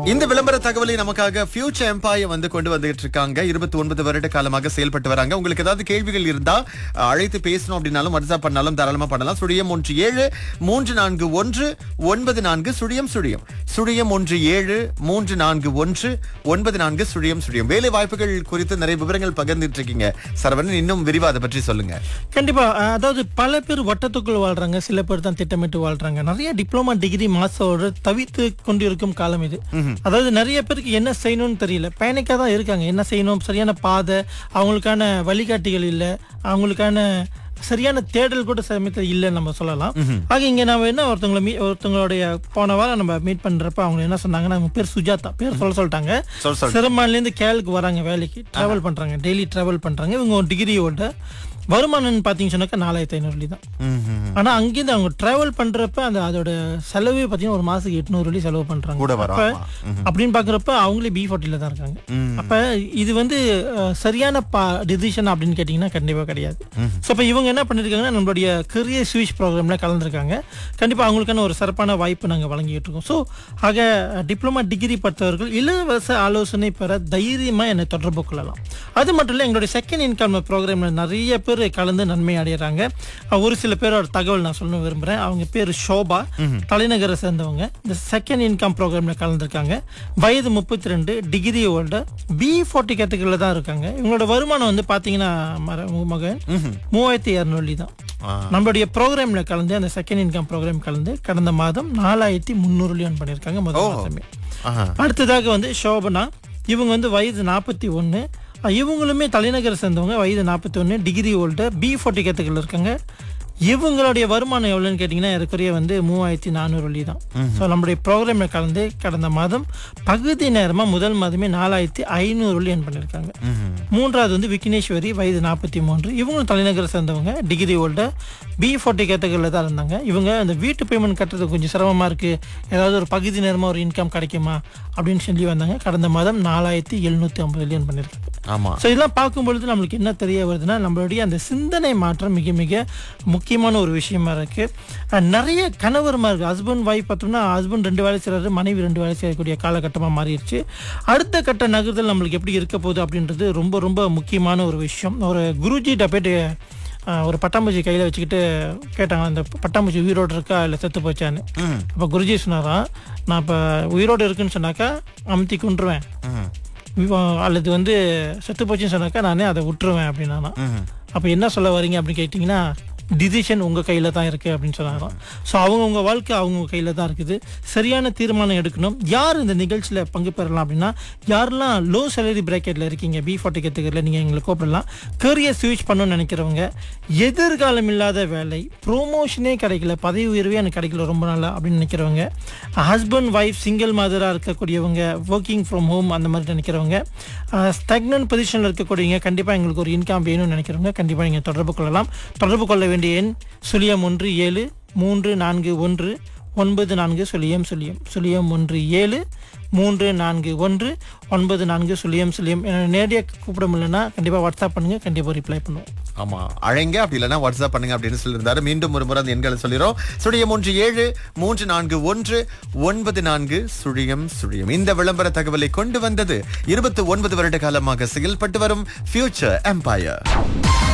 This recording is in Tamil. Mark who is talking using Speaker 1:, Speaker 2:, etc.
Speaker 1: இந்த விளம்பர தகவலை நமக்காக ஃபியூச்சர் எம்பையர் வந்து கொண்டு வந்துகிட்டு இருக்காங்க இருபத்தி ஒன்பது வருட காலமாக செயல்பட்டு வராங்க உங்களுக்கு ஏதாவது கேள்விகள் இருந்தா அஹ், அழைத்து பேசணும் அப்படின்னாலும் வாட்ஸ்அப் பண்ணாலும் தாராளமா பண்ணலாம் சுழியம் ஒன்று ஏழு மூன்று நான்கு ஒன்று ஒன்பது நான்கு சுழியம் சுழியம் சுழியம் ஒன்று ஏழு மூன்று நான்கு ஒன்று ஒன்பது நான்கு சுழியம் சுழியம் வேலை வாய்ப்புகள் குறித்து நிறைய விவரங்கள் பகிர்ந்துட்டு இருக்கீங்க சரவணன் இன்னும் விரிவா அதை பற்றி சொல்லுங்க
Speaker 2: கண்டிப்பா அஹ், அதாவது பல பேர் வட்டத்துக்குள் வாழ்றாங்க சில பேர் தான் திட்டமிட்டு வாழ்றாங்க நிறைய டிப்ளமா டிகிரி மாஸ்டரோட தவித்து கொண்டிருக்கும் காலம் இது அதாவது நிறைய பேருக்கு என்ன செய்யணும்னு தெரியல பேனிக்கா தான் இருக்காங்க என்ன செய்யணும் சரியான பாதை அவங்களுக்கான வழிகாட்டிகள் இல்ல அவங்களுக்கான சரியான தேடல் கூட சமயத்தில் இல்லைன்னு நம்ம சொல்லலாம் ஆக இங்க நம்ம என்ன ஒருத்தவங்களை மீ ஒருத்தவங்களுடைய போன வாரம் நம்ம மீட் பண்றப்ப அவங்க என்ன சொன்னாங்கன்னா அவங்க பேர் சுஜாதா பேர் சொல்ல சொல்லிட்டாங்க
Speaker 1: சொல் சொல்
Speaker 2: சிரமான்ல இருந்து கேலுக்கு வராங்க வேலைக்கு டிராவல் பண்றாங்க டெய்லி டிராவல் பண்றாங்க இவங்க ஒரு டிகிரியோட வருமானம்னு பாத்தீங்கன்னு சொன்னாக்கா நாலாயிரத்தி ஐநூறு வெள்ளி தான்
Speaker 1: ம், ம், ம்.
Speaker 2: ஆனா அங்கேருந்து அவங்க டிராவல் பண்றப்ப அந்த அதோட செலவே பாத்தீங்கன்னா ஒரு மாசத்துக்கு எட்நூறு வெள்ளி செலவு பண்றாங்க
Speaker 1: கூட வரும்
Speaker 2: அப்ப
Speaker 1: ஆமா.
Speaker 2: அப்படின்னு பாக்குறப்ப அவங்களே பி ஃபார்ட்டில தான் இருக்காங்க
Speaker 1: ம்.
Speaker 2: அப்ப இது வந்து அஹ், சரியான டிசிஷன் அப்படின்னு கேட்டீங்கன்னா கண்டிப்பா கிடையாது ஸோ இப்போ இவங்க என்ன பண்ணிருக்காங்கன்னா நம்மளுடைய கரியர் ஸ்விட்ச் ப்ரோக்ராம்ல கலந்துருக்காங்க கண்டிப்பா அவங்களுக்கான ஒரு சிறப்பான வாய்ப்பு நாங்க வழங்கிட்டு இருக்கோம் ஸோ ஆக டிப்ளமா டிகிரி பட்டவர்கள் இலவச ஆலோசனை பெற தைரியமா என்னை தொடர்பு கொள்ளலாம் அது மட்டும் இல்லை எங்களுடைய செகண்ட் இன்கம் ப்ரோக்ராம்ல நிறைய பேர் கலந்து நன்மை அடைகிறாங்க அஹ், ஒரு சில பேரோட தகவல் நான் சொல்ல விரும்புறேன் அவங்க பேர் ஷோபா தலைநகரை சேர்ந்தவங்க இந்த செகண்ட் இன்கம் ப்ரோக்ராம்ல கலந்துருக்காங்க வயது முப்பத்தி ரெண்டு டிகிரி ஹோல்டர் பி ஃபார்ட்டி கேட்டகரியில் தான் இருக்காங்க இவங்களோட வருமானம் வந்து பாத்தீங்கன்னா மர- மகன் மூவாயிரத்தி இரநூறு தான்
Speaker 1: ஆ.
Speaker 2: நம்மளுடைய ப்ரோக்ராம்ல கலந்து அந்த செகண்ட் இன்கம் ப்ரோக்ராம் கலந்து கடந்த மாதம் நாலாயிரத்தி முந்நூறு லியோன் பண்ணியிருக்காங்க முதல் மாதமே
Speaker 1: ஆஹா.
Speaker 2: அடுத்ததாக வந்து சோபனா இவங்க வந்து வயது நாற்பத்தி ஒன்று இவங்களுமே தலைநகரை சேர்ந்தவங்க வயது நாற்பத்தி ஒன்று டிகிரி ஹோல்டர் பி ஃபார்ட்டி கேட்டகரியில் இருக்காங்க இவங்களுடைய வருமானம் எவ்வளோன்னு கேட்டிங்கன்னா ஏறக்குறைய வந்து மூவாயிரத்தி நானூறு வழி தான் ஸோ நம்மளுடைய ப்ரோக்ராமில் கலந்து கடந்த மாதம் பகுதி நேரமாக முதல் மாதமே நாலாயிரத்தி ஐநூறு வழி என் பண்ணியிருக்காங்க மூன்றாவது வந்து விக்னேஸ்வரி வயது நாற்பத்தி மூன்று இவங்களும் தலைநகரை சேர்ந்தவங்க டிகிரி ஹோல்டர் பி ஃபார்ட்டி கேட்டகரியில் தான் இருந்தாங்க இவங்க அந்த வீட்டு பேமெண்ட் கட்டுறது கொஞ்சம் சிரமமாக இருக்குது ஏதாவது ஒரு பகுதி நேரமாக ஒரு இன்கம் கிடைக்குமா அப்படின்னு சொல்லி வந்தாங்க கடந்த மாதம் நாலாயிரத்தி எழுநூற்றி ஐம்பது மில்லியன் பண்ணியிருக்காங்க
Speaker 1: ஆமா
Speaker 2: ஸோ இதெல்லாம் பார்க்கும் பொழுது நம்மளுக்கு என்ன தெரிய வருதுன்னா நம்மளுடைய அந்த சிந்தனை மாற்றம் மிக மிக முக்கியமான ஒரு விஷயமா இருக்கு அஹ் நிறைய கணவர்மா இருக்கு ஹஸ்பண்ட் ஒய்ஃப் பார்த்தோம்னா ஹஸ்பண்ட் ரெண்டு வேலை செய்யறாரு மனைவி ரெண்டு வேலை செய்யக்கூடிய காலகட்டமாக மாறிடுச்சு அடுத்த கட்ட நகர்தல் நம்மளுக்கு எப்படி இருக்க போகுது அப்படின்றது ரொம்ப ரொம்ப முக்கியமான ஒரு விஷயம் ஒரு குருஜிட்ட போயிட்டு அஹ், ஒரு பட்டாம்பூச்சி கையில் வச்சுக்கிட்டு கேட்டாங்க அந்த பட்டாம்பூச்சி உயிரோடு இருக்கா இல்லை செத்து போச்சான்னு
Speaker 1: ம்.
Speaker 2: அப்போ குருஜி சொன்னாராம் நான் இப்போ உயிரோடு இருக்குன்னு சொன்னாக்கா அமுத்தி கொண்டுருவேன்
Speaker 1: ம்.
Speaker 2: விவா- அல்லது வந்து செத்து போச்சுன்னு சொன்னாக்கா நானே அதை விட்டுருவேன் அப்படின்னா
Speaker 1: ம்.
Speaker 2: அப்போ என்ன சொல்ல வரீங்க அப்படின்னு கேட்டிங்கன்னா டிசிஷன் உங்கள் கையில் தான் இருக்குது அப்படின்னு சொன்னாராம் ஸோ அவங்கவுங்க வாழ்க்கை அவங்கவுங்க கையில் தான் இருக்குது சரியான தீர்மானம் எடுக்கணும் யார் இந்த நிகழ்ச்சியில் பங்கு பெறலாம் அப்படின்னா யாரெல்லாம் லோ சேலரி பிராக்கெட்டில் இருக்கீங்க பி ஃபார்ட்டி கேட்டகரியில் நீங்கள் எங்களை கூப்பிடலாம் கரியர் ஸ்விட்ச் பண்ணணும்னு நினைக்கிறவங்க எதிர்காலம் இல்லாத வேலை ப்ரோமோஷனே கிடைக்கல பதவி உயர்வே எனக்கு கிடைக்கல ரொம்ப நாளா அப்படின்னு நினைக்கிறவங்க ஹஸ்பண்ட் ஒய்ஃப் சிங்கிள் மதராக இருக்கக்கூடியவங்க ஒர்க்கிங் ஃப்ரம் ஹோம் அந்த மாதிரி நினைக்கிறவங்க ஸ்டக்னன் பொசிஷனில் இருக்கக்கூடியவங்க கண்டிப்பாக எங்களுக்கு ஒரு இன்கம் வேணும்னு நினைக்கிறவங்க கண்டிப்பாக நீங்கள் தொடர்பு கொள்ளலாம் தொடர்பு கொள்ள வேண்டிய எண் சுழியம் ஒன்று ஏழு மூன்று நான்கு ஒன்று ஒன்பது நான்கு சுழியம் சுழியம் சுழியம் ஒன்று ஏழு மூன்று நான்கு ஒன்று ஒன்பது நான்கு சுழியம் சுழியம் என்னை நேரடியாக கூப்பிட முடியலன்னா கண்டிப்பாக வாட்ஸ்அப் பண்ணுங்கள் கண்டிப்பாக ரிப்ளை பண்ணுவோம்
Speaker 1: ஆமா அழைங்க அப்படி இல்லைன்னா வாட்ஸ்அப் பண்ணுங்க அப்படின்னு சொல்லியிருந்தாரு மீண்டும் ஒரு முறை அந்த எண்களை சொல்லிடும் சுழியம் ஒன்று ஏழு மூன்று நான்கு ஒன்று ஒன்பது நான்கு சுழியம் சுழியம் இந்த விளம்பர தகவலை கொண்டு வந்தது இருபத்தி ஒன்பது வருட காலமாக செயல்பட்டு வரும் ஃபியூச்சர் எம்பையர்